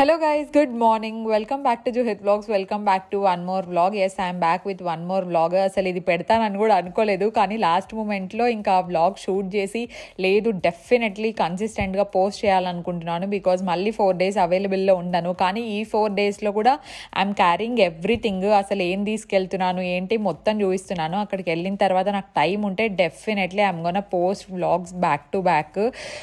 Hello guys good morning welcome back to Juhith blogs welcome back to one more vlog yes I'm back with one more vlog అసలు ఇది పెడతానని కూడా అనుకోలేదు కానీ last మూమెంట్లో ఇంకా వ్లాగ్ షూట్ చేసి లేదు డెఫినెట్లీ కన్సిస్టెంట్గా పోస్ట్ చేయాలనుకుంటున్నాను బికాజ్ మళ్ళీ ఫోర్ డేస్ అవైలబుల్లో ఉండను కానీ ఈ ఫోర్ డేస్లో కూడా ఐఎమ్ క్యారింగ్ ఎవ్రీథింగ్ అసలు ఏం తీసుకెళ్తున్నాను ఏంటి మొత్తం చూపిస్తున్నాను అక్కడికి వెళ్ళిన తర్వాత నాకు టైం ఉంటే definitely I'm gonna post vlogs back to back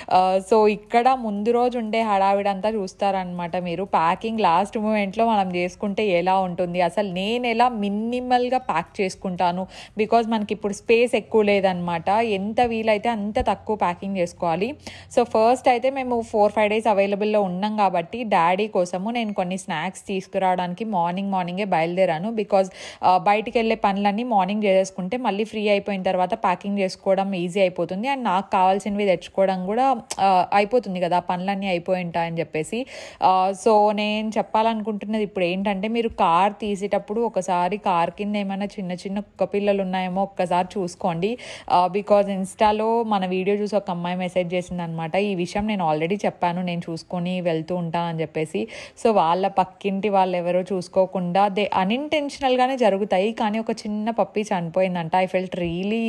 so ఇక్కడ ముందు రోజు ఉండే హడావిడంతా చూస్తారనమాట మీరు ప్యాకింగ్ లాస్ట్ మూమెంట్లో మనం చేసుకుంటే ఎలా ఉంటుంది అసలు నేను ఎలా మినిమల్గా ప్యాక్ చేసుకుంటాను బికాజ్ మనకి ఇప్పుడు స్పేస్ ఎక్కువ లేదనమాట ఎంత వీలైతే అంత తక్కువ ప్యాకింగ్ చేసుకోవాలి సో ఫస్ట్ అయితే మేము ఫోర్ ఫైవ్ డేస్ అవైలబుల్లో ఉన్నాం కాబట్టి డాడీ కోసము నేను కొన్ని స్నాక్స్ తీసుకురావడానికి మార్నింగ్ మార్నింగే బయలుదేరాను బికాజ్ బయటికి వెళ్ళే పనులన్నీ మార్నింగ్ చేసేసుకుంటే మళ్ళీ ఫ్రీ అయిపోయిన తర్వాత ప్యాకింగ్ చేసుకోవడం ఈజీ అయిపోతుంది అండ్ నాకు కావాల్సినవి తెచ్చుకోవడం కూడా ఆ, అయిపోతుంది కదా ఆ పనులన్నీ అయిపోయి ఉంటాయని చెప్పేసి ఆ, సో నేను చెప్పాలనుకుంటున్నది ఇప్పుడు ఏంటంటే మీరు కార్ తీసేటప్పుడు ఒకసారి కార్ కింద ఏమైనా చిన్న చిన్న కుక్క పిల్లలు ఉన్నాయేమో ఒక్కసారి చూసుకోండి బికాజ్ ఇన్స్టాలో మన వీడియో చూసి ఒక అమ్మాయి మెసేజ్ చేసింది అనమాట ఈ విషయం నేను ఆల్రెడీ చెప్పాను నేను చూసుకొని వెళ్తూ ఉంటా అని చెప్పేసి సో వాళ్ళ పక్కింటి వాళ్ళు ఎవరో చూసుకోకుండా దే అన్ఇంటెన్షనల్గానే జరుగుతాయి కానీ ఒక చిన్న పప్పి చనిపోయిందంట I felt really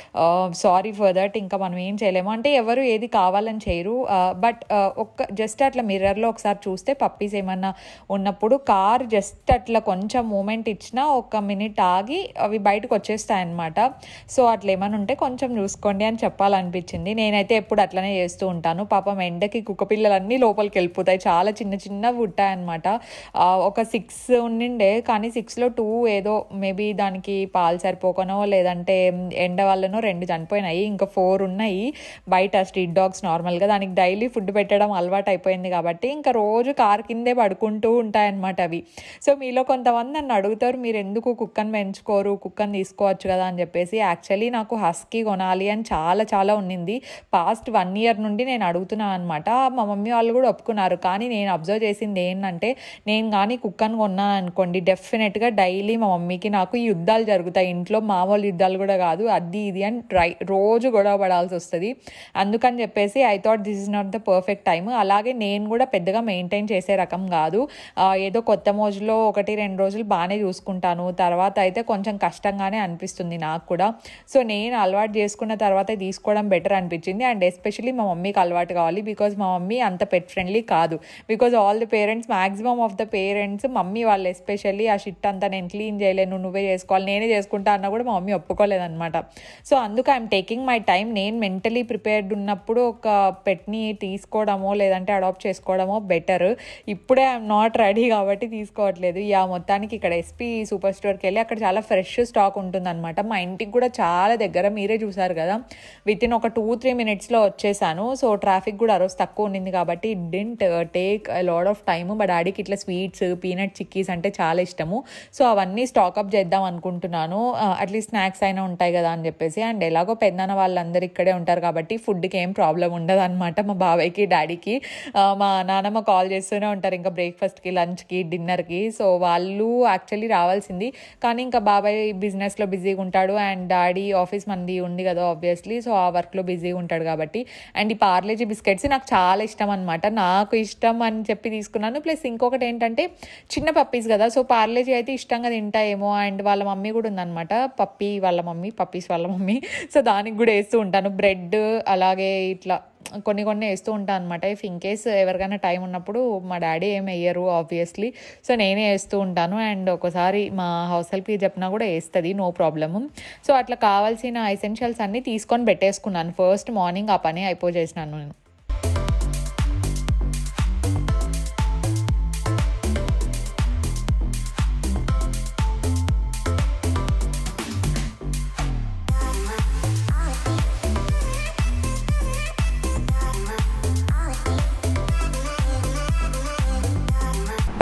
sorry for that ఇంకా మనం ఏం చేయలేము అంటే ఎవరు ఏది కావాలని చేయరు బట్ ఒక్క జస్ట్ అట్లా మిర్రర్లో ఒకసారి చూస్తే పప్పీస్ ఏమన్నా ఉన్నప్పుడు కార్ జస్ట్ అట్లా కొంచెం మూమెంట్ ఇచ్చినా ఒక మినిట్ ఆగి అవి బయటకు వచ్చేస్తాయి అనమాట సో అట్లా ఏమైనా ఉంటే కొంచెం చూసుకోండి అని చెప్పాలనిపించింది నేనైతే ఎప్పుడు అట్లనే చేస్తూ ఉంటాను పాపం ఎండకి కుక్క పిల్లలన్నీ లోపలికి వెళ్ళిపోతాయి చాలా చిన్న చిన్నవి ఉంటాయన్నమాట ఆ, ఒక సిక్స్ ఉండిండే కానీ సిక్స్లో టూ ఏదో మేబీ దానికి పాలు సరిపోకనో లేదంటే ఎండ వల్లనో రెండు చనిపోయినాయి ఇంకా ఫోర్ ఉన్నాయి బయట స్ట్రీట్ డాగ్స్ నార్మల్గా దానికి డైలీ ఫుడ్ పెట్టడం అలవాటు అయిపోయింది కాబట్టి ఇంకా రోజు కార్ కిందే పడుకుంటూ ఉంటాయన్నమాట అవి సో మీలో కొంతమంది నన్ను అడుగుతారు మీరు ఎందుకు కుక్కను పెంచుకోరు కుక్కను తీసుకోవచ్చు కదా అని చెప్పేసి యాక్చువల్లీ నాకు హస్కీ కొనాలి అని చాలా చాలా ఉన్నింది పాస్ట్ వన్ ఇయర్ నుండి నేను అడుగుతున్నాను అనమాట మా మమ్మీ వాళ్ళు కూడా ఒప్పుకున్నారు కానీ నేను అబ్జర్వ్ చేసింది ఏంటంటే నేను కానీ కుక్కను కొన్నాను అనుకోండి డెఫినెట్గా డైలీ మా మమ్మీకి నాకు యుద్ధాలు జరుగుతాయి ఇంట్లో మామూలు యుద్ధాలు కూడా కాదు అది ఇది అని ట్రై రోజు గొడవ పడాల్సి వస్తుంది అందుకని చెప్పేసి I thought this is not the perfect time అలాగే నేను కూడా పెద్దగా మెయింటైన్ చేసే రకం కాదు ఆ, ఏదో కొత్త మోజులో ఒకటి రెండు రోజులు బాగానే చూసుకుంటాను తర్వాత అయితే కొంచెం కష్టంగానే అనిపిస్తుంది నాకు కూడా సో నేను అలవాటు చేసుకున్న తర్వాత తీసుకోవడం బెటర్ అనిపించింది అండ్ ఎస్పెషలీ మా మమ్మీకి అలవాటు కావాలి బికాజ్ మా మమ్మీ అంత పెట్ ఫ్రెండ్లీ కాదు because all the parents maximum of the parents mummy వాళ్ళు ఎస్పెషల్లీ ఆ షిట్ అంతా నేను క్లీన్ చేయలేను నువ్వే చేసుకోవాలి నేనే చేసుకుంటా అన్న కూడా మా మమ్మీ ఒప్పుకోలేదన్నమాట సో అందుకు ఐఎమ్ టేకింగ్ మై టైం నేను మెంటలీ ప్రిపేర్డ్ ఉన్నప్పుడు ఒక పెట్ని తీసుకోవడమో లేదంటే అడాప్ట్ చేసుకోవడమో బెటర్ ఇప్పుడే ఐఎమ్ నాట్ రెడీ కాబట్టి తీసుకోవట్లేదు యా మొత్తానికి ఇక్కడ ఎస్పీ సూపర్ స్టోర్కి వెళ్ళి అక్కడ చాలా ఫ్రెష్ స్టాక్ ఉంటుందన్నమాట మా ఇంటికి కూడా చాలా దగ్గర మీరే చూసారు కదా విత్ ఇన్ ఒక టూ త్రీ మినిట్స్లో వచ్చేసాను సో ట్రాఫిక్ కూడా ఆ రోజు తక్కువ ఉండింది కాబట్టి didn't take lot of time మా డాడీకి ఇట్లా స్వీట్స్ పీనట్ చిక్కీస్ అంటే చాలా ఇష్టము సో అవన్నీ స్టాకప్ చేద్దాం అనుకుంటున్నాను అట్లీస్ట్ స్నాక్స్ అయినా ఉంటాయి కదా అని చెప్పేసి అండ్ ఎలాగో పెద్దనాన్న వాళ్ళందరూ ఇక్కడే ఉంటారు కాబట్టి ఫుడ్కి ఏం ప్రాబ్లం ఉండదు అనమాట మా బాబాయ్కి డాడీకి ఆ, మా నాన్నమ్మ కాల్ చేస్తూనే ఉంటారు ఇంకా బ్రేక్ఫాస్ట్కి లంచ్కి డిన్నర్కి సో వాళ్ళు యాక్చువల్లీ రావాల్సింది కానీ ఇంకా బాబాయ్ బిజినెస్లో బిజీగా ఉంటాడు అండ్ డాడీ ఆఫీస్ మంది ఉంది కదా ఆబ్వియస్లీ సో ఆ వర్క్లో బిజీగా ఉంటాడు కాబట్టి అండ్ ఈ పార్లేజీ బిస్కెట్స్ నాకు చాలా ఇష్టం అనమాట నాకు ఇష్టం అని చెప్పి తీసుకున్నాను ప్లస్ ఇంకొకటి ఏంటంటే చిన్న పప్పీస్ కదా సో పార్లేజీ అయితే ఇష్టంగా తింటాయేమో అండ్ వాళ్ళ మమ్మీ కూడా ఉందన్నమాట పప్పీ వాళ్ళ మమ్మీ పప్పీస్ వాళ్ళ మమ్మీ సో దానికి కూడా వేస్తూ ఉంటాను బ్రెడ్ అలాగే ఇట్లా కొన్ని కొన్ని వేస్తూ ఉంటాను అనమాట ఇఫ్ ఇన్ కేస్ ఎవరికైనా టైం ఉన్నప్పుడు మా డాడీ ఏం వేయరు ఆబ్వియస్లీ సో నేనే వేస్తూ ఉంటాను అండ్ ఒకసారి మా హౌస్ హెల్ప్కి చెప్పినా కూడా వేస్తుంది నో ప్రాబ్లము సో అట్లా కావాల్సిన ఎసెన్షియల్స్ అన్నీ తీసుకొని పెట్టేసుకున్నాను ఫస్ట్ మార్నింగ్ ఆ పని అయిపో చేసినాను నేను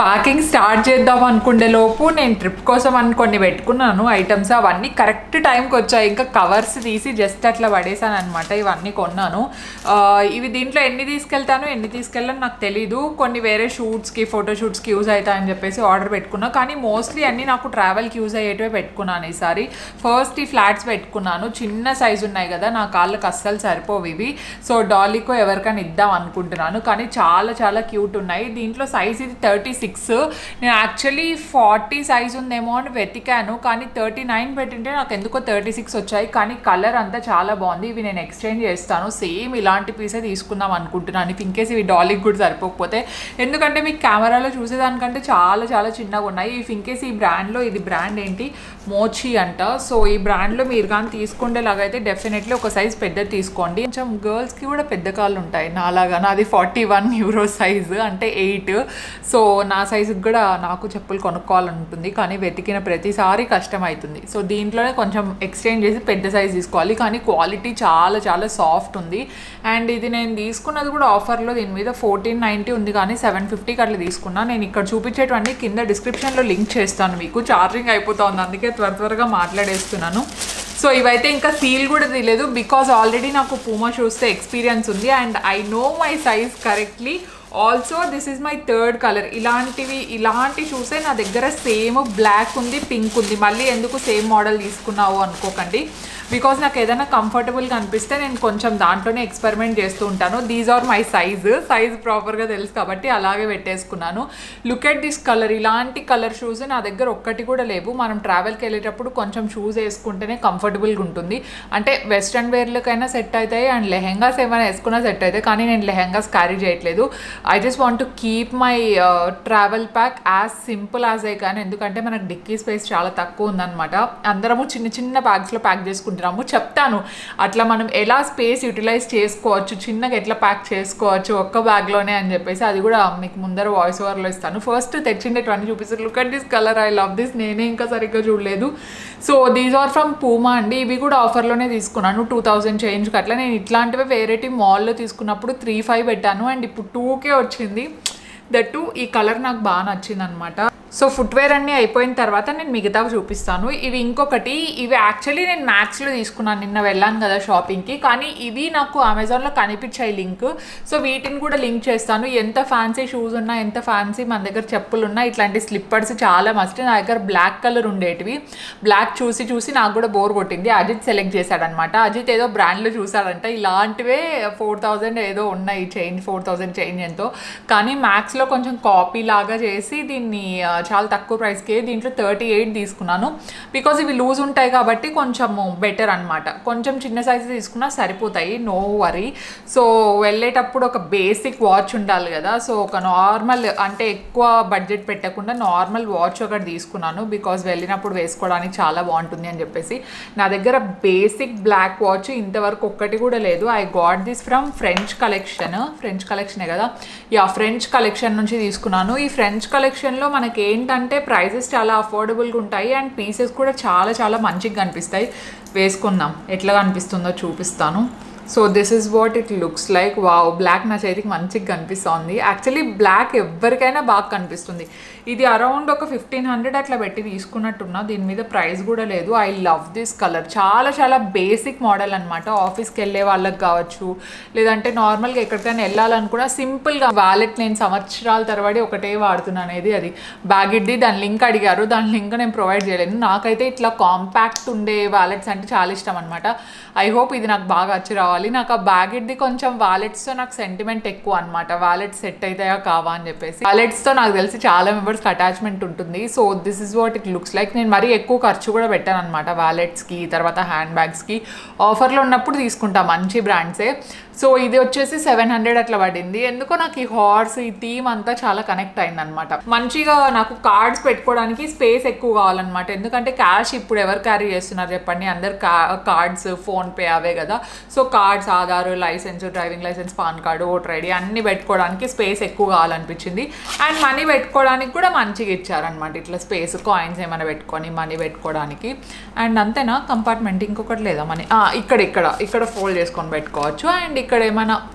ప్యాకింగ్ స్టార్ట్ చేద్దాం అనుకునే లోపు నేను ట్రిప్ కోసం అని కొన్ని పెట్టుకున్నాను ఐటమ్స్ అవన్నీ కరెక్ట్ టైంకి వచ్చాయి ఇంకా కవర్స్ తీసి జస్ట్ అట్లా పడేసాను అనమాట ఇవన్నీ కొన్నాను ఆ, ఇవి దీంట్లో ఎన్ని తీసుకెళ్తాను ఎన్ని తీసుకెళ్ళాను నాకు తెలీదు కొన్ని వేరే షూట్స్కి ఫోటో షూట్స్కి యూజ్ అవుతాయని చెప్పేసి ఆర్డర్ పెట్టుకున్నా కానీ మోస్ట్లీ అన్నీ నాకు ట్రావెల్కి యూజ్ అయ్యేటివే పెట్టుకున్నాను ఈసారి ఫస్ట్ ఈ ఫ్లాట్స్ పెట్టుకున్నాను చిన్న సైజు ఉన్నాయి కదా నా కాళ్ళకి అస్సలు సరిపోవు ఇవి సో డాలీకో ఎవరికైనా ఇద్దాం అనుకుంటున్నాను కానీ చాలా చాలా క్యూట్ ఉన్నాయి దీంట్లో సైజ్ ఇది థర్టీ సిక్స్ నేను యాక్చువల్లీ ఫార్టీ సైజ్ ఉందేమో అని వెతికాను కానీ థర్టీ నైన్ పెట్టింటే నాకు ఎందుకో థర్టీ సిక్స్ వచ్చాయి కానీ కలర్ అంతా చాలా బాగుంది ఇవి నేను ఎక్స్చేంజ్ చేస్తాను సేమ్ ఇలాంటి పీసే తీసుకుందాం అనుకుంటున్నాను ఇఫ్ ఇన్ కేస్ ఇవి డాలీకి కూడా సరిపోకపోతే ఎందుకంటే మీకు కెమెరాలో చూసేదానికంటే చాలా చాలా చిన్నగా ఉన్నాయి ఇఫ్ ఇన్ కేస్ ఈ బ్రాండ్లో ఇది బ్రాండ్ ఏంటి మోచి అంట సో ఈ బ్రాండ్లో మీరు కానీ తీసుకుండేలాగైతే డెఫినెట్లీ ఒక సైజ్ పెద్దది తీసుకోండి కొంచెం గర్ల్స్కి కూడా పెద్ద కాళ్ళు ఉంటాయి నాలాగా నాది ఫార్టీ వన్ యూరో సైజు అంటే ఎయిట్ సో నా సైజుకి కూడా నాకు చెప్పులు కొనుక్కోవాలని ఉంటుంది కానీ వెతికిన ప్రతిసారి కష్టం అవుతుంది సో దీంట్లోనే కొంచెం ఎక్స్చేంజ్ చేసి పెద్ద సైజ్ తీసుకోవాలి కానీ క్వాలిటీ చాలా చాలా సాఫ్ట్ ఉంది అండ్ ఇది నేను తీసుకున్నది కూడా ఆఫర్లో దీని మీద ఫోర్టీన్ నైంటీ ఉంది కానీ సెవెన్ ఫిఫ్టీకి అట్లా తీసుకున్నా నేను ఇక్కడ చూపించేటువంటి కింద డిస్క్రిప్షన్లో లింక్ చేస్తాను మీకు ఛార్జింగ్ అయిపోతుంది అందుకే త్వర త్వరగా మాట్లాడేస్తున్నాను సో ఇవైతే ఇంకా సీల్ కూడా తెలియదు బికాజ్ ఆల్రెడీ నాకు పూమా షూస్తో ఎక్స్పీరియన్స్ ఉంది and I know my size correctly also this is my third colour ఇలాంటివి ఇలాంటి షూసే నా దగ్గర సేమ్ బ్లాక్ ఉంది పింక్ ఉంది మళ్ళీ ఎందుకు సేమ్ మోడల్ తీసుకున్నావు అనుకోకండి బికాజ్ నాకు ఏదైనా కంఫర్టబుల్గా అనిపిస్తే నేను కొంచెం దాంట్లోనే ఎక్స్పెరిమెంట్ చేస్తూ ఉంటాను these are my size size ప్రాపర్గా తెలుసు కాబట్టి అలాగే పెట్టేసుకున్నాను లుక్ ఎట్ దిస్ కలర్ ఇలాంటి కలర్ షూస్ నా దగ్గర ఒక్కటి కూడా లేవు మనం ట్రావెల్కి వెళ్ళేటప్పుడు కొంచెం షూస్ వేసుకుంటేనే కంఫర్టబుల్గా ఉంటుంది అంటే వెస్ట్రన్ వేర్లకైనా సెట్ అవుతాయి అండ్ లెహెంగాస్ ఏమైనా వేసుకున్నా సెట్ అవుతాయి కానీ నేను లెహెంగాస్ క్యారీ చేయట్లేదు I just want to keep my travel pack as simple as I కానీ ఎందుకంటే మనకు డిక్కీ స్పేస్ చాలా తక్కువ ఉందన్నమాట అందరము చిన్న చిన్న బ్యాగ్స్లో ప్యాక్ చేసుకుంటున్నాము చెప్తాను అట్లా మనం ఎలా స్పేస్ యూటిలైజ్ చేసుకోవచ్చు చిన్నగా ఎట్లా ప్యాక్ చేసుకోవచ్చు ఒక్క బ్యాగ్లోనే అని చెప్పేసి అది కూడా మీకు ముందర వాయిస్ ఓవర్లో ఇస్తాను ఫస్ట్ తెచ్చిండేటువంటి చూపిస్తారు look at this colour I love this నేనే ఇంకా సరిగ్గా చూడలేదు so these are from Puma అండి ఇవి కూడా ఆఫర్లోనే తీసుకున్నాను టూ థౌజండ్ చేంజ్కి అట్లా నేను ఇట్లాంటివి వేరేటి మాల్లో తీసుకున్నప్పుడు త్రీ ఫైవ్ పెట్టాను అండ్ ఇప్పుడు టూకే వచ్చింది దట్టు ఈ కలర్ నాకు బాగా నచ్చింది అనమాట సో ఫుట్వేర్ అన్నీ అయిపోయిన తర్వాత నేను మిగతావి చూపిస్తాను ఇవి ఇంకొకటి ఇవి యాక్చువల్లీ నేను మ్యాక్స్లో తీసుకున్నాను నిన్న వెళ్ళాను కదా షాపింగ్కి కానీ ఇవి నాకు అమెజాన్లో కనిపించాయి లింక్ సో వీటిని కూడా లింక్ చేస్తాను ఎంత ఫ్యాన్సీ షూస్ ఉన్నా ఎంత ఫ్యాన్సీ మన దగ్గర చెప్పులు ఉన్నా ఇట్లాంటి స్లిప్పర్స్ చాలా మస్ట్ నా దగ్గర బ్లాక్ కలర్ ఉండేటివి బ్లాక్ చూసి చూసి నాకు కూడా బోర్ కొట్టింది అజిత్ సెలెక్ట్ చేశాడనమాట అజిత్ ఏదో బ్రాండ్లో చూసాడంట ఇలాంటివే ఫోర్ థౌజండ్ ఏదో ఉన్నాయి చేంజ్ ఫోర్ థౌజండ్ చేంజ్ ఎంతో కానీ మ్యాక్స్లో కొంచెం కాపీ లాగా చేసి దీన్ని ఆ, చాలా తక్కువ ప్రైస్కే దీంట్లో థర్టీ ఎయిట్ తీసుకున్నాను బికాజ్ ఇవి లూజ్ ఉంటాయి కాబట్టి కొంచెం బెటర్ అనమాట కొంచెం చిన్న సైజు తీసుకున్నా సరిపోతాయి నో వరీ సో వెళ్ళేటప్పుడు ఒక బేసిక్ వాచ్ ఉండాలి కదా సో ఒక నార్మల్ అంటే ఎక్కువ బడ్జెట్ పెట్టకుండా నార్మల్ వాచ్ ఒకటి తీసుకున్నాను బికాజ్ వెళ్ళినప్పుడు వేసుకోవడానికి చాలా బాగుంటుంది అని చెప్పేసి నా దగ్గర బేసిక్ బ్లాక్ వాచ్ ఇంతవరకు ఒక్కటి కూడా లేదు I got this from French collection French కలెక్షనే కదా యా ఫ్రెంచ్ కలెక్షన్ నుంచి తీసుకున్నాను ఈ ఫ్రెంచ్ కలెక్షన్లో మనకి ఏంటంటే ప్రైజెస్ చాలా అఫోర్డబుల్గా ఉంటాయి అండ్ పీసెస్ కూడా చాలా చాలా మంచిగా కనిపిస్తాయి వేసుకుందాం ఎట్లా కనిపిస్తుందో చూపిస్తాను so this is what it looks like wow black నా చేతికి మంచిగా కనిపిస్తుంది యాక్చువల్లీ బ్లాక్ ఎవరికైనా బాగా కనిపిస్తుంది ఇది అరౌండ్ ఒక ఫిఫ్టీన్ హండ్రెడ్ అట్లా పెట్టి తీసుకున్నట్టున్నా దీని మీద ప్రైస్ కూడా లేదు ఐ లవ్ దిస్ కలర్ చాలా చాలా బేసిక్ మోడల్ అనమాట ఆఫీస్కి వెళ్ళే వాళ్ళకి కావచ్చు లేదంటే నార్మల్గా ఎక్కడికైనా వెళ్ళాలనుకున్నా సింపుల్గా వ్యాలెట్ నేను సంవత్సరాల తరబడి ఒకటే వాడుతున్నాను అనేది అది బ్యాగిడ్ది దాని లింక్ అడిగారు దాని లింక్ నేను ప్రొవైడ్ చేయలేను నాకైతే ఇట్లా కాంపాక్ట్ ఉండే వ్యాలెట్స్ అంటే చాలా ఇష్టం అనమాట ఐ హోప్ ఇది నాకు బాగా వచ్చి రావాలి నాకు ఆ బ్యాగిడ్ది కొంచెం వ్యాలెట్స్తో నాకు సెంటిమెంట్ ఎక్కువ అనమాట వ్యాలెట్ సెట్ అవుతాయా కావా అని చెప్పేసి వ్యాలెట్స్తో నాకు తెలిసి చాలా మెంబర్స్కి అటాచ్మెంట్ ఉంటుంది so this is what it looks like నేను మరీ ఎక్కువ ఖర్చు కూడా పెట్టాను అనమాట వ్యాలెట్స్కి తర్వాత హ్యాండ్ బ్యాగ్స్కి ఆఫర్లో ఉన్నప్పుడు తీసుకుంటా మంచి బ్రాండ్సే సో ఇది వచ్చేసి సెవెన్ హండ్రెడ్ అట్లా పడింది ఎందుకో నాకు ఈ హార్స్ ఈ థీమ్ అంతా చాలా కనెక్ట్ అయింది అనమాట మంచిగా నాకు కార్డ్స్ పెట్టుకోవడానికి స్పేస్ ఎక్కువ కావాలన్నమాట ఎందుకంటే క్యాష్ ఇప్పుడు ఎవరు క్యారీ చేస్తున్నారు చెప్పండి అందరు కార్డ్స్ ఫోన్పే అవే కదా so cards Aadhaar license driving license PAN card voter ID అన్ని పెట్టుకోవడానికి స్పేస్ ఎక్కువ కావాలనిపించింది అండ్ మనీ పెట్టుకోవడానికి కూడా మంచిగా ఇచ్చారనమాట ఇట్లా స్పేస్ కాయిన్స్ ఏమైనా పెట్టుకొని మనీ పెట్టుకోవడానికి అండ్ అంతేనా కంపార్ట్మెంట్ ఇంకొకటి లేదా మనీ ఇక్కడ ఇక్కడ ఇక్కడ ఫోల్డ్ చేసుకొని పెట్టుకోవచ్చు అండ్ ఇక్కడ ఏమైనా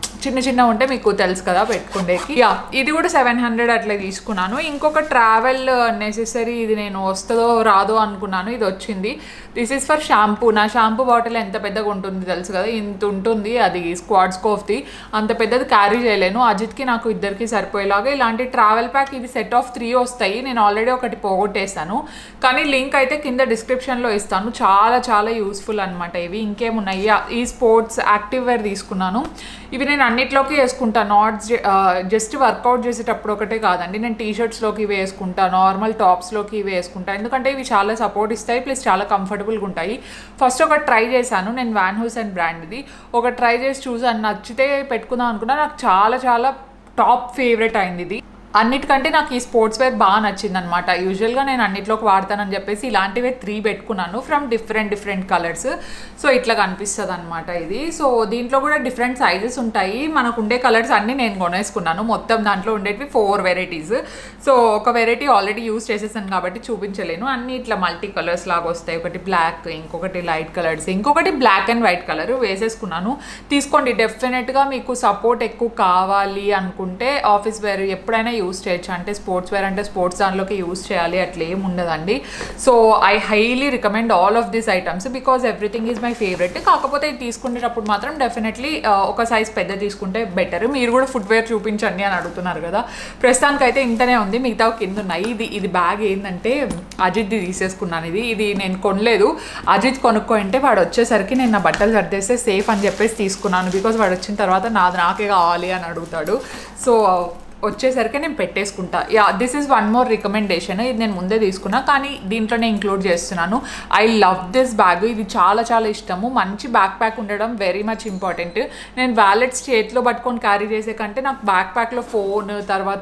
చిన్న చిన్న ఉంటే మీకు తెలుసు కదా పెట్టుకుండేకి యా ఇది కూడా సెవెన్ హండ్రెడ్ అట్లా తీసుకున్నాను ఇంకొక ట్రావెల్ నెసెసరీ ఇది నేను వస్తుందో రాదో అనుకున్నాను ఇది వచ్చింది దిస్ ఈస్ ఫర్ షాంపూ నా షాంపూ బాటిల్ ఎంత పెద్దగా ఉంటుంది తెలుసు కదా ఇంత ఉంటుంది అది స్క్వాడ్ స్కోఫ్ది అంత పెద్దది క్యారీ చేయలేను అజిత్కి నాకు ఇద్దరికి సరిపోయేలాగా ఇలాంటి ట్రావెల్ ప్యాక్ ఇది సెట్ ఆఫ్ త్రీ వస్తాయి నేను ఆల్రెడీ ఒకటి పోగొట్టేసాను కానీ లింక్ అయితే కింద డిస్క్రిప్షన్లో ఇస్తాను చాలా చాలా యూస్ఫుల్ అనమాట ఇవి ఇంకేమున్నాయి యా, ఈ స్పోర్ట్స్ యాక్టివ్ వేర్ తీసుకున్నాను ఇవి నేను అన్నిట్లోకి వేసుకుంటాను నాట్ జస్ట్ వర్కౌట్ చేసేటప్పుడు ఒకటే కాదండి నేను టీ షర్ట్స్లోకి ఇవి వేసుకుంటా నార్మల్ టాప్స్లోకి ఇవి వేసుకుంటా ఎందుకంటే ఇవి చాలా సపోర్ట్ ఇస్తాయి ప్లస్ చాలా కంఫర్టబుల్గా ఉంటాయి ఫస్ట్ ఒక ట్రై చేశాను నేను వ్యాన్ హూస్ అండ్ బ్రాండ్ది ఒక ట్రై చేసి చూసాను నచ్చితే పెట్టుకుందాం అనుకున్నా నాకు చాలా చాలా టాప్ ఫేవరెట్ అయింది ఇది అన్నిటికంటే నాకు ఈ స్పోర్ట్స్ వేర్ బాగా నచ్చింది అనమాట యూజువల్గా నేను అన్నిట్లోకి వాడతానని చెప్పేసి ఇలాంటివే త్రీ పెట్టుకున్నాను from different different colours so ఇట్లా కనిపిస్తుంది అనమాట ఇది సో దీంట్లో కూడా డిఫరెంట్ సైజెస్ ఉంటాయి మనకు ఉండే కలర్స్ అన్నీ నేను కొనేసుకున్నాను మొత్తం దాంట్లో ఉండేటివి ఫోర్ వెరైటీస్ సో ఒక వెరైటీ ఆల్రెడీ యూస్ చేసేసాను కాబట్టి చూపించలేను అన్ని ఇట్లా మల్టీ కలర్స్ లాగా వస్తాయి ఒకటి బ్లాక్ ఇంకొకటి లైట్ కలర్స్ ఇంకొకటి బ్లాక్ అండ్ వైట్ కలర్ వేసేసుకున్నాను తీసుకోండి డెఫినెట్గా మీకు సపోర్ట్ ఎక్కువ కావాలి అనుకుంటే ఆఫీస్ వేర్ ఎప్పుడైనా యూస్ చేయొచ్చు అంటే స్పోర్ట్స్ వేర్ అంటే స్పోర్ట్స్ దానిలోకి యూస్ చేయాలి అట్లా ఏం ఉండదండి so I highly recommend all of these items because everything is my favourite కాకపోతే ఇది తీసుకునేటప్పుడు మాత్రం డెఫినెట్లీ ఒక సైజ్ పెద్ద తీసుకుంటే బెటర్ మీరు కూడా ఫుట్వేర్ చూపించండి అని అడుగుతున్నారు కదా ప్రస్తుతానికి అయితే ఇంతనే ఉంది మిగతా కింద ఉన్నాయి ఇది ఇది బ్యాగ్ ఏంటంటే అజిత్ది తీసేసుకున్నాను ఇది ఇది నేను కొనలేదు అజిత్ కొనుక్కో అంటే వాడు వచ్చేసరికి నేను నా బట్టలు సర్దేస్తే సేఫ్ అని చెప్పేసి తీసుకున్నాను బికాజ్ వాడు వచ్చిన తర్వాత నాది నాకే కావాలి అని అడుగుతాడు సో వచ్చేసరికి నేను పెట్టేసుకుంటా yeah this is one more recommendation ఇది నేను ముందే తీసుకున్నా కానీ దీంట్లోనే ఇంక్లూడ్ చేస్తున్నాను ఐ లవ్ దిస్ బ్యాగ్ ఇది చాలా చాలా ఇష్టము మంచి బ్యాక్ ప్యాక్ ఉండడం వెరీ మచ్ ఇంపార్టెంట్ నేను వ్యాలెట్స్ చేతిలో పట్టుకొని క్యారీ చేసే కంటే నాకు బ్యాక్ ప్యాక్లో ఫోన్ తర్వాత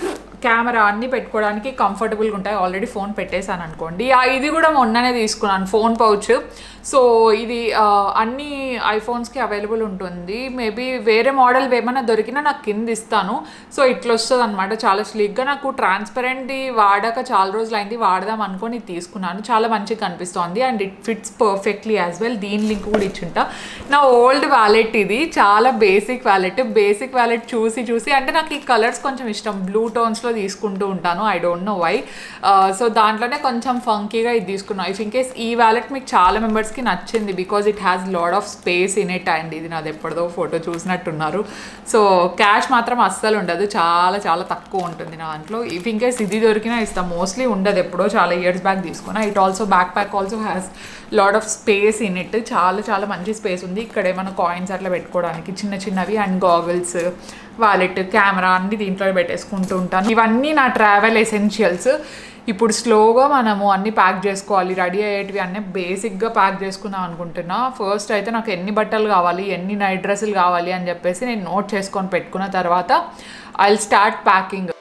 కెమెరా అన్నీ పెట్టుకోవడానికి కంఫర్టబుల్గా ఉంటాయి ఆల్రెడీ ఫోన్ పెట్టేశాను అనుకోండి ఆ, ఇది కూడా మొన్ననే తీసుకున్నాను ఫోన్ పౌచ్ సో ఇది ఆ, అన్ని ఐఫోన్స్కి అవైలబుల్ ఉంటుంది మేబీ వేరే మోడల్ ఏమైనా దొరికినా నాకు కింద ఇస్తాను సో ఇట్లా వస్తుంది అనమాట చాలా స్లీక్గా నాకు ట్రాన్స్పరెంట్ది వాడాక చాలా రోజులు అయింది వాడదాం అనుకొని ఇది తీసుకున్నాను చాలా మంచిగా కనిపిస్తోంది and it fits perfectly as well దీని లింక్ కూడా ఇచ్చుంటా నా ఓల్డ్ వ్యాలెట్ ఇది చాలా బేసిక్ వ్యాలెట్ బేసిక్ వ్యాలెట్ చూసి చూసి అంటే నాకు ఈ కలర్స్ కొంచెం ఇష్టం బ్లూ టోన్స్లో తీసుకుంటూ ఉంటాను I don't know why so దాంట్లోనే కొంచెం ఫంకీగా ఇది తీసుకున్నాను ఇఫ్ ఇన్ కేస్ ఈ వ్యాలెట్ మీకు చాలా మెంబర్స్కి నచ్చింది because it has lot of space in it and ఇది నాది ఎప్పటిదో ఫోటో చూసినట్టున్నారు సో క్యాష్ మాత్రం అస్సలు ఉండదు చాలా చాలా తక్కువ ఉంటుంది నా దాంట్లో ఇఫ్ ఇన్ కేస్ ఇది దొరికినా ఇస్తాం మోస్ట్లీ ఉండదు ఎప్పుడో చాలా ఇయర్స్ బ్యాక్ తీసుకున్నా it also backpack also has lot of space in it చాలా చాలా మంచి స్పేస్ ఉంది ఇక్కడ ఏమైనా కాయిన్స్ అట్లా పెట్టుకోవడానికి చిన్న చిన్నవి అండ్ గాగుల్స్ వాలెట్ కెమెరా అన్ని దీంట్లో పెట్టేసుకుంటూ ఉంటాను ఇవన్నీ నా ట్రావెల్ ఎసెన్షియల్స్ ఇప్పుడు స్లోగా మనము అన్ని ప్యాక్ చేసుకోవాలి రెడీ అయ్యేటివి అన్నీ బేసిక్గా ప్యాక్ చేసుకుందాం అనుకుంటున్నా ఫస్ట్ అయితే నాకు ఎన్ని బట్టలు కావాలి ఎన్ని నైట్ డ్రెస్సులు కావాలి అని చెప్పేసి నేను నోట్ చేసుకొని పెట్టుకున్న తర్వాత ఐ స్టార్ట్ ప్యాకింగ్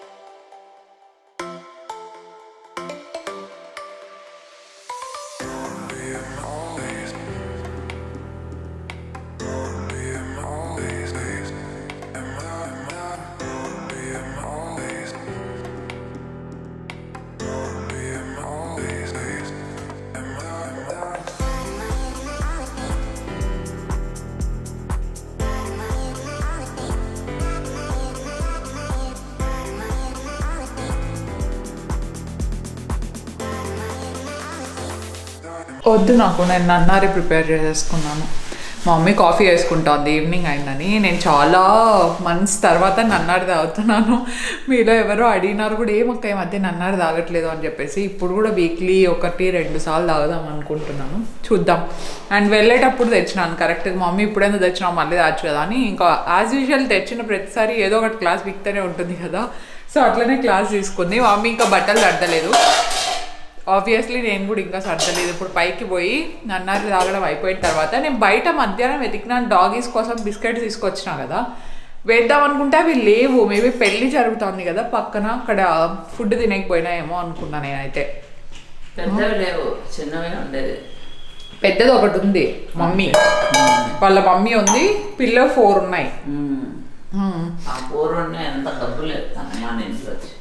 వద్దు నాకు నేను నన్నారి ప్రిపేర్ చేసేసుకున్నాను మా మమ్మీ కాఫీ వేసుకుంటుంది ఈవినింగ్ అయిందని నేను చాలా మంత్స్ తర్వాత నన్నారి తాగుతున్నాను మీలో ఎవరో అడిగినారు కూడా ఏమక్క ఈ మధ్య నన్నారి తాగట్లేదు అని చెప్పేసి ఇప్పుడు కూడా వీక్లీ ఒకటి రెండు సార్లు తాగుదాం అనుకుంటున్నాను చూద్దాం అండ్ వెళ్ళేటప్పుడు తెచ్చినాను కరెక్ట్గా మమ్మీ ఇప్పుడైనా తెచ్చినావు మళ్ళీ దాచు కదా అని ఇంకా యాజ్ యూజువల్ తెచ్చిన ప్రతిసారి ఏదో ఒకటి క్లాస్ బిక్తూనే ఉంటుంది కదా సో అట్లనే క్లాస్ తీసుకుంది మమ్మీ ఇంకా బట్టలు సర్దలేదు ఆబ్వియస్లీ నేను కూడా ఇంకా సర్దలేదు ఇప్పుడు పైకి పోయి నన్నారి తాగడం అయిపోయిన తర్వాత నేను బయట మధ్యాహ్నం వెతికినాను డాగీస్ కోసం బిస్కెట్స్ తీసుకొచ్చిన కదా వేద్దాం అనుకుంటే అవి లేవు మేబీ పెళ్ళి జరుగుతుంది కదా పక్కన అక్కడ ఫుడ్ తినకపోయినాయేమో అనుకున్నా నేనైతే పెద్దవి లేవు చిన్నవే ఉండేది పెద్దది ఒకటి ఉంది మమ్మీ వాళ్ళ మమ్మీ ఉంది పిల్ల ఫోర్ ఉన్నాయి ఉమ్. మ్మ్. ఆ పూర్వం ఎంత డబ్బులు ఎత్తాను మా ఇంట్లో వచ్చి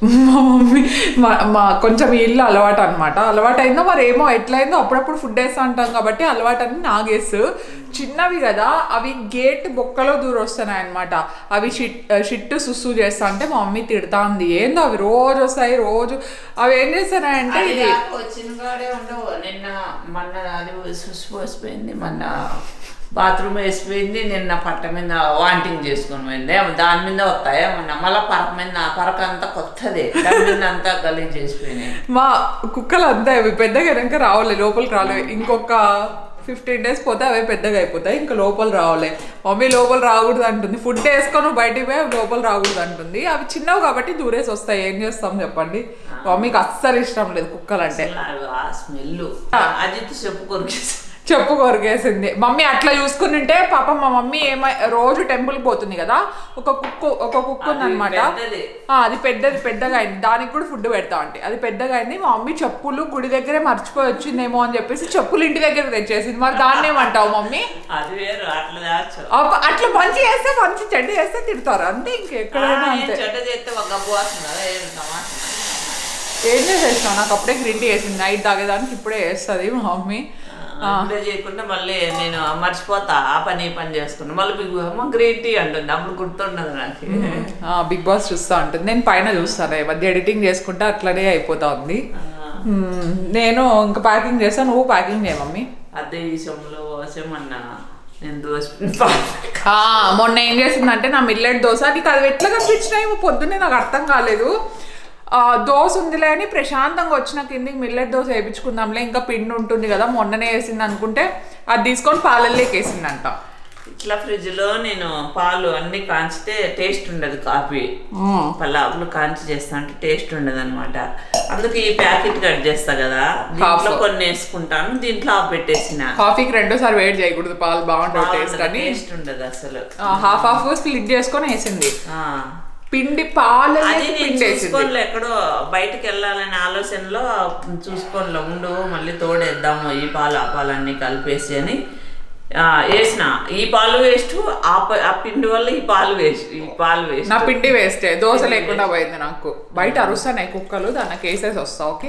మా మమ్మీ మా మా కొంచెం ఈ ఇల్లు అలవాటు అనమాట అలవాటు అయిందో మరి ఏమో ఎట్లయిందో అప్పుడప్పుడు ఫుడ్ వేస్తా అంటాం కాబట్టి అలవాటు అని నా గెస్ చిన్నవి కదా అవి గేట్ బొక్కలో దూరం వస్తున్నాయి అనమాట అవి షిట్ షిట్టు సుస్సు చేస్తా అంటే మా మమ్మీ తిడతా ఉంది ఏందో అవి రోజు వస్తాయి రోజు అవి ఏం చేస్తానంటే అది ఇది కాక వచ్చిన కాడే ఉండవు నిన్న మొన్న అది సుసు పోసిపోయింది మొన్న బాత్రూమ్ వేసిపోయింది నిన్న పట్ట మీద వాంటింగ్ చేసుకుని పోయింది దాని మీద వస్తాయి మొన్న మళ్ళీ పరక మీద పరక అంతా కొత్తది దాని మీద అంతా గలీజ్ చేసిపోయినాయి మా కుక్కలు అంతా అవి పెద్దగా వెనక రావాలి లోపలికి రాలేదు ఇంకొక ఫిఫ్టీన్ డేస్ పోతే అవి పెద్దగా అయిపోతాయి ఇంకా లోపల రావాలి మమ్మీ లోపల రాకూడదు అంటుంది ఫుడ్ వేసుకొని బయటికి పోయి అవి లోపల రాకూడదు అంటుంది అవి చిన్నవి కాబట్టి దూరేసి వస్తాయి ఏం చేస్తాం చెప్పండి మమ్మీకి అస్సలు ఇష్టం లేదు కుక్కలు అంటే అసలు ఆ స్మెల్ అజిత్ చెప్పు కొరికేసి చెప్పు కొరికేసింది మమ్మీ అట్లా చూసుకుని ఉంటే పాప మా మమ్మీ ఏమై రోజు టెంపుల్ పోతుంది కదా ఒక కుక్కు ఒక కుక్కు అది ఉందన్నమాట పెద్దది. ఆ, అది పెద్దది పెద్దగా అయింది దానికి కూడా ఫుడ్ పెడతా అంటే అది పెద్దగా అయింది మా మమ్మీ చెప్పులు గుడి దగ్గరే మర్చిపోయి వచ్చిందేమో అని చెప్పేసి చెప్పులు ఇంటి దగ్గర తెచ్చేసింది మరి దాన్ని ఏమంటావు మమ్మీ అది వేరు అట్లా దాచు అబ్బ, అట్లా మంచి చేస్తే మంచి చెడ్డ చేస్తే తిడతారు అంతే ఇంకెక్కడైనా ఆ, ఏం అంతే చెడ్డ చేస్తే ఒక గబ్బు వస్తుంది కదా ఏం టమాటా ఏం చేసేసినావు నాకు అప్పుడే గ్రీన్ టీ వేసింది నైట్ తాగేదానికి ఇప్పుడే వేస్తుంది మా మమ్మీ అప్పుడే చేయకుండా మళ్ళీ నేను మర్చిపోతా ఆ పని ఈ పని చేసుకున్నా మళ్ళీ బిగ్ అమ్మ గ్రీన్ టీ అంటుంది అప్పుడు గుర్తుండదు నాకు బిగ్ బాస్ చూస్తా ఉంటుంది నేను పైన చూస్తాను ఈ మధ్య ఎడిటింగ్ చేసుకుంటే అట్లనే అయిపోతా ఉంది మ్మ్. నేను ఇంకా ప్యాకింగ్ చేస్తాను నువ్వు ప్యాకింగ్ చేయ మమ్మీ అదే విషయంలో పోసేమన్నా నేను దోశ ఆ, మొన్న ఏం చేసిందంటే నా మిల్లెట్ దోశ నీకు అది ఎట్లా కనిపించినాయి పొద్దున్నే నాకు అర్థం కాలేదు ఆ, దోశ ఉందిలే అని ప్రశాంతంగా వచ్చిన కిందికి మిల్లెట్ దోశ వేయించుకుందాంలే ఇంకా పిండి ఉంటుంది కదా మొన్ననే వేసింది అనుకుంటే అది తీసుకొని పాలల్లోకి వేసిందంట ఇట్లా ఫ్రిడ్జ్ లో నేను పాలు అన్ని కాంచితే టేస్ట్ ఉండదు కాఫీ మ్మ్. పలావులు కాంచి చేస్తా అంటే టేస్ట్ ఉండదు అనమాట అందుకే ఈ ప్యాకెట్ కట్ చేస్తా కదా దీంట్లో Half. కొన్ని వేసుకుంటాను దీంట్లో ఆఫ్ పెట్టేసిన కాఫీకి రెండోసారి వేడి చేయకూడదు పాలు బాగుంటుంది టేస్ట్ అని టేస్ట్ ఉండదు అసలు హాఫ్ హాఫ్ స్ప్లిట్ చేసుకొని వేసింది ఆ. పిండి పాలు అది నేను పిండి వేసింది చూసుకోనిలే ఎక్కడో బయటకు వెళ్ళాలనే ఆలోచనలో చూసుకోనిలే ఉండు మళ్ళీ తోడేద్దాము ఈ పాలు ఆ పాలు అన్ని కలిపేసి అని ఆ, వేసిన ఈ పాలు వేస్ట్ ఆ ప- ఆ పిండి వల్ల ఈ పాలు వేస్ట్ ఈ పాలు వేస్ట్ నా పిండి వేస్తే దోశ లేకుండా పోయింది నాకు బయట అరుస్తున్నాయి కుక్కలు దానికి వేసేసి వస్తా ఓకే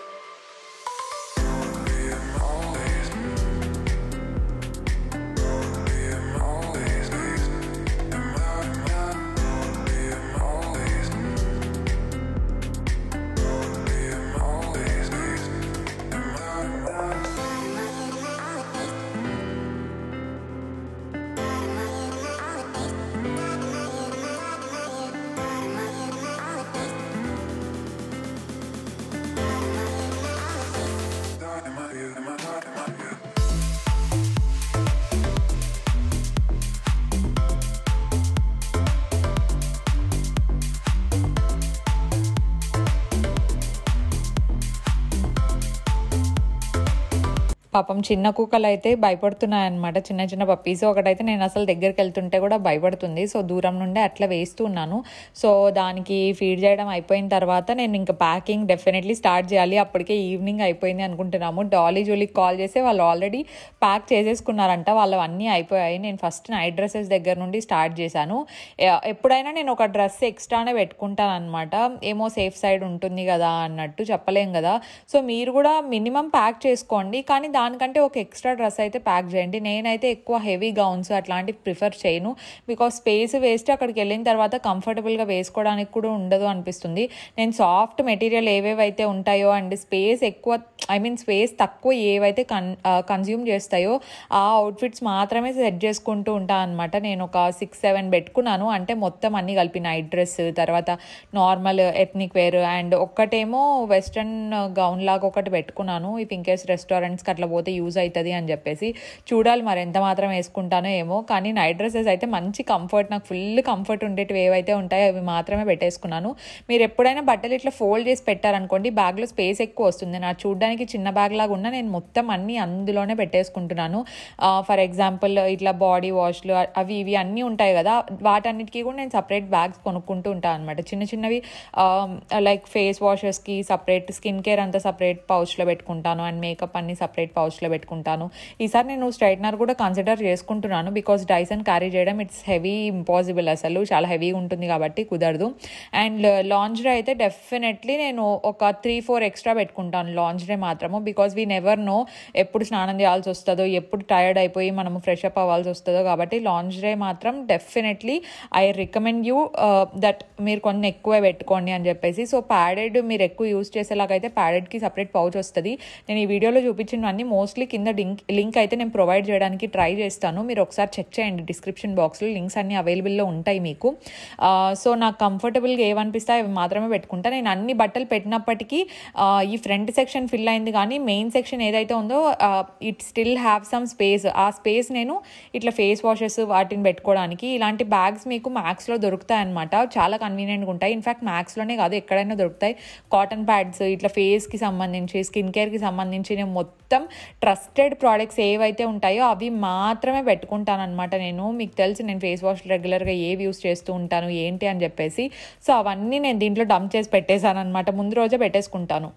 పాపం చిన్న కుక్కలు అయితే భయపడుతున్నాయి అనమాట చిన్న చిన్న పప్పీస్ ఒకటైతే నేను అసలు దగ్గరికి వెళ్తుంటే కూడా భయపడుతుంది సో దూరం నుండే అట్లా వేస్తూ ఉన్నాను సో దానికి ఫీడ్ చేయడం అయిపోయిన తర్వాత నేను ఇంకా ప్యాకింగ్ డెఫినెట్లీ స్టార్ట్ చేయాలి అప్పటికే ఈవినింగ్ అయిపోయింది అనుకుంటున్నాము డాలీ జోలికి కాల్ చేస్తే వాళ్ళు ఆల్రెడీ ప్యాక్ చేసేసుకున్నారంట వాళ్ళు అన్నీ అయిపోయాయి నేను ఫస్ట్ నైట్ డ్రెస్సెస్ దగ్గర నుండి స్టార్ట్ చేశాను ఎ- ఎప్పుడైనా నేను ఒక డ్రెస్ ఎక్స్ట్రానే పెట్టుకుంటాను అనమాట ఏమో సేఫ్ సైడ్ ఉంటుంది కదా అన్నట్టు చెప్పలేం కదా సో మీరు కూడా మినిమం ప్యాక్ చేసుకోండి కానీ దానికంటే ఒక ఎక్స్ట్రా డ్రెస్ అయితే ప్యాక్ చేయండి నేనైతే ఎక్కువ హెవీ గౌన్స్ అట్లాంటివి ప్రిఫర్ చేయను బికాస్ స్పేస్ వేస్ట్ అక్కడికి వెళ్ళిన తర్వాత కంఫర్టబుల్గా వేసుకోవడానికి కూడా ఉండదు అనిపిస్తుంది నేను సాఫ్ట్ మెటీరియల్ ఏవేవైతే ఉంటాయో అండ్ స్పేస్ ఎక్కువ ఐ మీన్ స్పేస్ తక్కువ ఏవైతే కన్ కన్జ్యూమ్ చేస్తాయో ఆ అవుట్ఫిట్స్ మాత్రమే సెట్ చేసుకుంటూ ఉంటాను అనమాట నేను ఒక సిక్స్ సెవెన్ పెట్టుకున్నాను అంటే మొత్తం అన్ని కలిపి నైట్ డ్రెస్ తర్వాత నార్మల్ ఎథ్నిక్ వేర్ అండ్ ఒక్కటేమో వెస్ట్రన్ గౌన్ లాగా ఒకటి పెట్టుకున్నాను ఈ పింకేస్ రెస్టారెంట్స్కి అట్లా పోతే యూజ్ అవుతుంది అని చెప్పేసి చూడాలి మరి ఎంత మాత్రం వేసుకుంటానో ఏమో కానీ నైట్ డ్రెస్సెస్ అయితే మంచి కంఫర్ట్ నాకు ఫుల్ కంఫర్ట్ ఉండేటివి ఏవైతే ఉంటాయో అవి మాత్రమే పెట్టేసుకున్నాను మీరు ఎప్పుడైనా బట్టలు ఇట్లా ఫోల్డ్ చేసి పెట్టారనుకోండి బ్యాగ్లో స్పేస్ ఎక్కువ వస్తుంది నా చూడడానికి చిన్న బ్యాగ్ లాగా ఉన్నా నేను మొత్తం అన్ని అందులోనే పెట్టేసుకుంటున్నాను ఫర్ ఎగ్జాంపుల్ ఇట్లా బాడీ వాష్లు అవి ఇవి అన్నీ ఉంటాయి కదా వాటన్నిటికీ కూడా నేను సపరేట్ బ్యాగ్స్ కొనుక్కుంటూ ఉంటాను అనమాట చిన్న చిన్నవి లైక్ ఫేస్ వాషెస్కి సపరేట్ స్కిన్ కేర్ అంతా సపరేట్ పౌచ్లో పెట్టుకుంటాను అండ్ మేకప్ అన్ని సపరేట్ పౌచ్లో పెట్టుకుంటాను ఈసారి నేను స్ట్రైట్నర్ కూడా కన్సిడర్ చేసుకుంటున్నాను బికాస్ డైసన్ క్యారీ చేయడం ఇట్స్ హెవీ ఇంపాసిబుల్ అసలు చాలా హెవీ ఉంటుంది కాబట్టి కుదరదు అండ్ లాంజ్రే అయితే డెఫినెట్లీ నేను ఒక త్రీ ఫోర్ ఎక్స్ట్రా పెట్టుకుంటాను లాంజ్రే మాత్రము బికాస్ వీ నెవర్ నో ఎప్పుడు స్నానం చేయాల్సి వస్తుందో ఎప్పుడు టైర్డ్ అయిపోయి మనము ఫ్రెష్ అప్ అవ్వాల్సి వస్తుందో కాబట్టి లాంజ్రే మాత్రం definitely I recommend you that మీరు కొన్ని ఎక్కువ పెట్టుకోండి అని చెప్పేసి సో ప్యాడెడ్ మీరు ఎక్కువ యూస్ చేసేలాగైతే ప్యాడెడ్కి సపరేట్ పౌచ్ వస్తుంది నేను ఈ వీడియోలో చూపించినవన్నీ మోస్ట్లీ కింద లింక్ లింక్ అయితే నేను ప్రొవైడ్ చేయడానికి ట్రై చేస్తాను మీరు ఒకసారి చెక్ చేయండి డిస్క్రిప్షన్ బాక్స్లో లింక్స్ అన్ని అవైలబుల్లో ఉంటాయి మీకు సో నాకు కంఫర్టబుల్గా ఏమనిపిస్తే అవి మాత్రమే పెట్టుకుంటా నేను అన్ని బట్టలు పెట్టినప్పటికీ ఆ, ఈ ఫ్రంట్ సెక్షన్ ఫిల్ అయింది కానీ మెయిన్ సెక్షన్ ఏదైతే ఉందో it still have some space ఆ స్పేస్ నేను ఇట్లా ఫేస్ వాషెస్ వాటిని పెట్టుకోవడానికి ఇలాంటి బ్యాగ్స్ మీకు మ్యాక్స్లో దొరుకుతాయి అనమాట చాలా కన్వీనియంట్గా ఉంటాయి ఇన్ఫాక్ట్ మ్యాక్స్లోనే కాదు ఎక్కడైనా దొరుకుతాయి కాటన్ ప్యాడ్స్ ఇట్లా ఫేస్కి సంబంధించి స్కిన్ కేర్కి సంబంధించి నేను మొత్తం ట్రస్టెడ్ ప్రోడక్ట్స్ ఏవైతే ఉంటాయో అవి మాత్రమే పెట్టుకుంటాను అనమాట నేను మీకు తెలుసు నేను ఫేస్ వాష్ రెగ్యులర్గా ఏవి యూస్ చేస్తూ ఉంటాను ఏంటి అని చెప్పేసి సో అవన్నీ నేను దీంట్లో డంప్ చేసి పెట్టేశాను అనమాట ముందు రోజే పెట్టేసుకుంటాను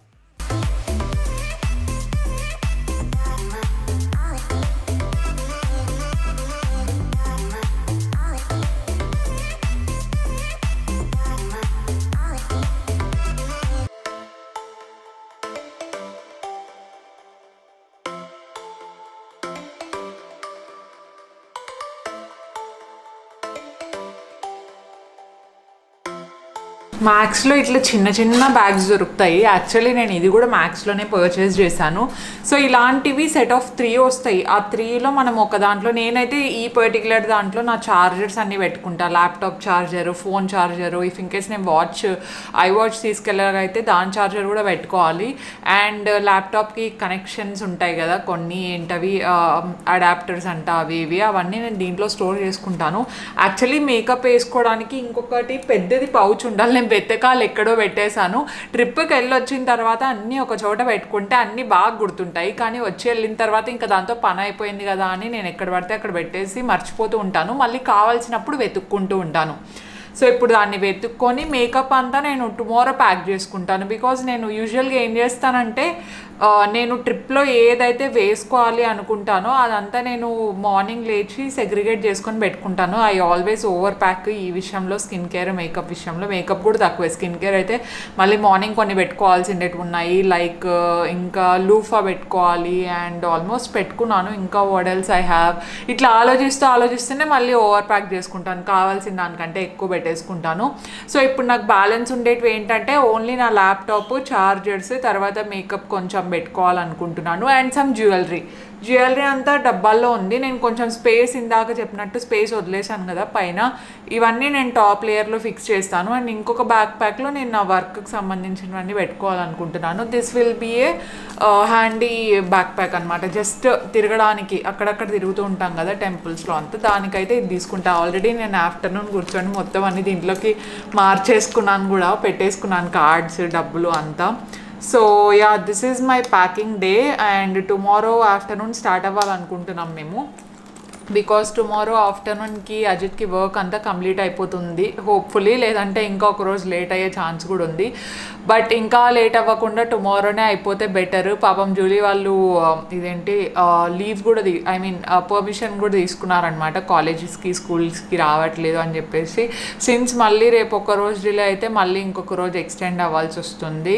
మ్యాక్స్లో ఇట్లా చిన్న చిన్న బ్యాగ్స్ దొరుకుతాయి యాక్చువల్లీ నేను ఇది కూడా మ్యాక్స్లోనే పర్చేస్ చేశాను సో ఇలాంటివి సెట్ ఆఫ్ త్రీ వస్తాయి ఆ త్రీలో మనం ఒక దాంట్లో నేనైతే ఈ పర్టికులర్ దాంట్లో నా చార్జర్స్ అన్ని పెట్టుకుంటా laptop charger phone charger if in case నేను వాచ్ ఐ వాచ్ తీసుకెళ్ళగైతే దాని చార్జర్ కూడా పెట్టుకోవాలి అండ్ ల్యాప్టాప్కి కనెక్షన్స్ ఉంటాయి కదా కొన్ని ఏంటవి అడాప్టర్స్ అంట అవి ఇవి అవన్నీ నేను దీంట్లో స్టోర్ చేసుకుంటాను యాక్చువల్లీ మేకప్ వేసుకోవడానికి ఇంకొకటి పెద్దది పౌచ్ ఉండాలి నేను వెతకాలు ఎక్కడో పెట్టేశాను ట్రిప్కి వెళ్ళి వచ్చిన తర్వాత అన్నీ ఒక చోట పెట్టుకుంటే అన్నీ బాగా గుర్తుంటాయి కానీ వచ్చి వెళ్ళిన తర్వాత ఇంకా దాంతో పని అయిపోయింది కదా అని నేను ఎక్కడ పడితే అక్కడ పెట్టేసి మర్చిపోతూ ఉంటాను మళ్ళీ కావాల్సినప్పుడు వెతుక్కుంటూ ఉంటాను సో ఇప్పుడు దాన్ని వెతుక్కొని మేకప్ అంతా నేను టుమారో ప్యాక్ చేసుకుంటాను బికాజ్ నేను యూజువల్గా ఏం చేస్తానంటే ఆ, నేను ట్రిప్లో ఏదైతే వేసుకోవాలి అనుకుంటానో అదంతా నేను మార్నింగ్ లేచి సెగ్రిగేట్ చేసుకొని పెట్టుకుంటాను ఐ ఆల్వేస్ ఓవర్ ప్యాక్ ఈ విషయంలో స్కిన్ కేర్ మేకప్ విషయంలో మేకప్ కూడా తక్కువే స్కిన్ కేర్ అయితే మళ్ళీ మార్నింగ్ కొన్ని పెట్టుకోవాల్సిండేవి ఉన్నాయి లైక్ ఇంకా లూఫా పెట్టుకోవాలి అండ్ ఆల్మోస్ట్ పెట్టుకున్నాను ఇంకా వాడల్స్ ఐ హ్యావ్ ఇట్లా ఆలోచిస్తూ ఆలోచిస్తూనే మళ్ళీ ఓవర్ ప్యాక్ చేసుకుంటాను కావాల్సిన దానికంటే ఎక్కువ పెట్టేసుకుంటాను సో ఇప్పుడు నాకు బ్యాలెన్స్ ఉండేటివి ఏంటంటే ఓన్లీ నా ల్యాప్టాప్ చార్జర్స్ తర్వాత మేకప్ కొంచెం పెట్టుకోవాలనుకుంటున్నాను అండ్ సమ్ జ్యువెలరీ జ్యువెలరీ అంతా డబ్బాల్లో ఉంది నేను కొంచెం స్పేస్ ఇందాక చెప్పినట్టు స్పేస్ వదిలేశాను కదా పైన ఇవన్నీ నేను టాప్ లేయర్లో ఫిక్స్ చేస్తాను అండ్ ఇంకొక బ్యాక్ ప్యాక్లో నేను నా వర్క్కి సంబంధించినవన్నీ పెట్టుకోవాలనుకుంటున్నాను this will be a handy backpack అనమాట జస్ట్ తిరగడానికి అక్కడక్కడ తిరుగుతూ ఉంటాం కదా టెంపుల్స్లో అంతా దానికైతే ఇది తీసుకుంటా ఆల్రెడీ నేను ఆఫ్టర్నూన్ కూర్చొని మొత్తం అన్ని దీంట్లోకి మార్చేసుకున్నాను కూడా పెట్టేసుకున్నాను కార్డ్స్ డబ్బులు అంతా so yeah this is my packing day and tomorrow afternoon start అవ్వాలనుకుంటున్నాం మేము బికాస్ టుమారో ఆఫ్టర్నూన్కి అజిత్కి వర్క్ అంతా కంప్లీట్ అయిపోతుంది హోప్ఫుల్లీ లేదంటే ఇంకా ఒక రోజు లేట్ అయ్యే ఛాన్స్ కూడా ఉంది బట్ ఇంకా లేట్ అవ్వకుండా టుమారోనే అయిపోతే బెటర్ పాపం జూలీ వాళ్ళు ఆ, ఇదేంటి లీవ్ కూడా ఐ మీన్ పర్మిషన్ కూడా తీసుకున్నారనమాట కాలేజెస్కి స్కూల్స్కి రావట్లేదు అని చెప్పేసి సిన్స్ మళ్ళీ రేపు ఒక రోజు డిలే అయితే మళ్ళీ ఇంకొక రోజు ఎక్స్టెండ్ అవ్వాల్సి వస్తుంది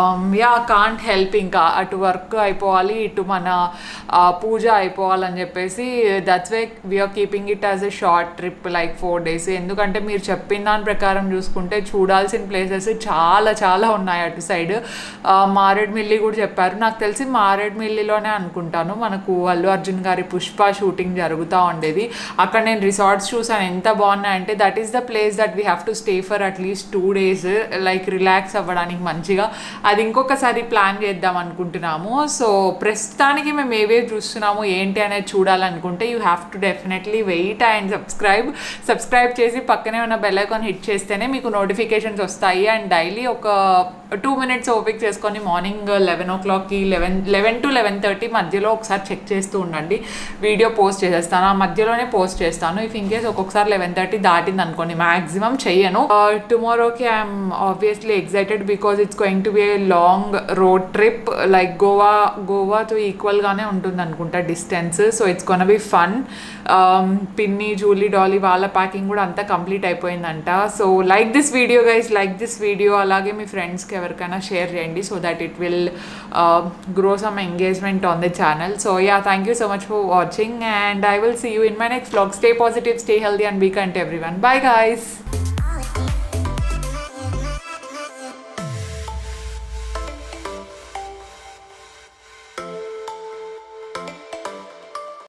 యా కాంట్ హెల్ప్ ఇంకా అటు వర్క్ అయిపోవాలి ఇటు మన ఆ, పూజ అయిపోవాలని చెప్పేసి that's way we're keeping it as a short trip like four days ఎందుకంటే మీరు చెప్పిన దాని ప్రకారం చూసుకుంటే చూడాల్సిన ప్లేసెస్ చాలా చాలా ఉన్నాయి అటు సైడ్ మారేడుమిల్లి కూడా చెప్పారు నాకు తెలిసి మారేడుమిల్లిలోనే అనుకుంటాను మనకు అల్లు అర్జున్ గారి పుష్ప షూటింగ్ జరుగుతూ ఉండేది అక్కడ నేను రిసార్ట్స్ చూసాను ఎంత బాగున్నాయంటే that is the place that we have to stay for at least two days like relax అవ్వడానికి మంచిగా అది ఇంకొకసారి ప్లాన్ చేద్దాం అనుకుంటున్నాము సో ప్రస్తుతానికి మేము ఏవేవి చూస్తున్నాము ఏంటి అనేది చూడాలనుకుంటే you have to definitely wait and subscribe subscribe చేసి పక్కనే ఉన్న బెల్ ఐకాన్ హిట్ చేస్తేనే మీకు నోటిఫికేషన్స్ వస్తాయి అండ్ డైలీ ఒక టూ మినిట్స్ ఓపిక్ చేసుకొని మార్నింగ్ లెవెన్ ఓ క్లాక్కి eleven eleven to eleven thirty మధ్యలో ఒకసారి చెక్ చేస్తూ ఉండండి వీడియో పోస్ట్ చేసేస్తాను ఆ మధ్యలోనే పోస్ట్ చేస్తాను ఇఫ్ ఇన్ కేస్ ఒక్కొక్కసారి లెవెన్ థర్టీ దాటింది అనుకోండి మ్యాక్సిమం చెయ్యను టుమారోకి I'm obviously excited because it's going to be a long road trip like Goa గోవాతో ఈక్వల్గానే ఉంటుంది అనుకుంటా distance so it's gonna be fun పిన్ని జూలీ డాలీ వాళ్ళ ప్యాకింగ్ కూడా అంతా కంప్లీట్ అయిపోయిందంట so like this video guys like this video అలాగే మీ ఫ్రెండ్స్కి ఎవరికైనా షేర్ చేయండి so that it will grow some engagement on the channel so yeah thank you so much for watching and I will see you in my next vlog stay positive stay healthy and be kind to everyone bye guys